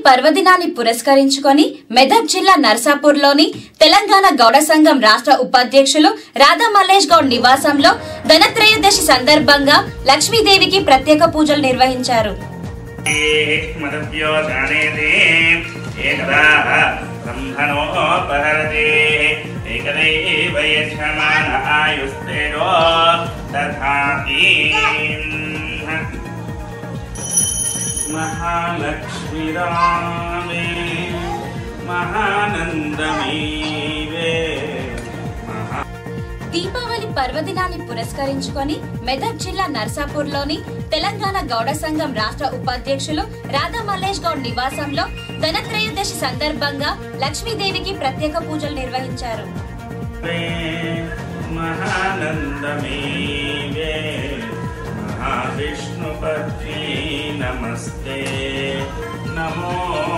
పర్వదినాన్ని పురస్కరించుకొని మెదక్ జిల్లా నర్సాపూర్లోని తెలంగాణ గౌడ సంఘం రాష్ట్ర ఉపాధ్యక్షులు రాధా మల్లేష్ గౌడ్ నివాసంలో ధనత్రయోదశి సందర్భంగా లక్ష్మీదేవికి ప్రత్యేక పూజలు నిర్వహించారు మదభ్యో జానేతే ఏకదా బ్రహ్మణోపహరతే ఏకదైవ యజమాన ఆయుస్తేజో దధాతి మహాలక్ష్మిరామే మహానందమీవే మహా దీపావళి పర్వదినాన్ని పురస్కరించుకొని మెదక్ జిల్లా నర్సాపూర్లోని తెలంగాణ గౌడ సంఘం రాష్ట్ర ఉపాధ్యక్షులు రాధా మల్లేష్ గౌడ్ నివాసంలో ధనత్రయోదశి సందర్భంగా లక్ష్మీదేవికి ప్రత్యేక పూజలు నిర్వహించారు महानन्दमेवे महाविष्णुपत्नी नमस्ते नमो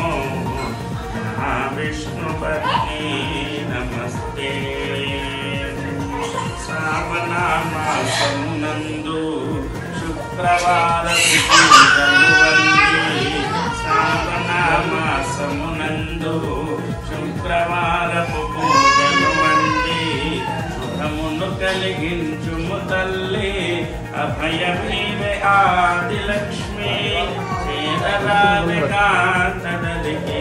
महाविष्णुपत्नी नमस्ते శ్రావణమాసమునందు శుక్రవార శ్రావణమాసమునందు శుక్రవారపు పూజలు వండి శుభమును కలిగించుము తల్లి అభయమీవే ఆదిలక్ష్మి చేరరాజ కాంతదలికి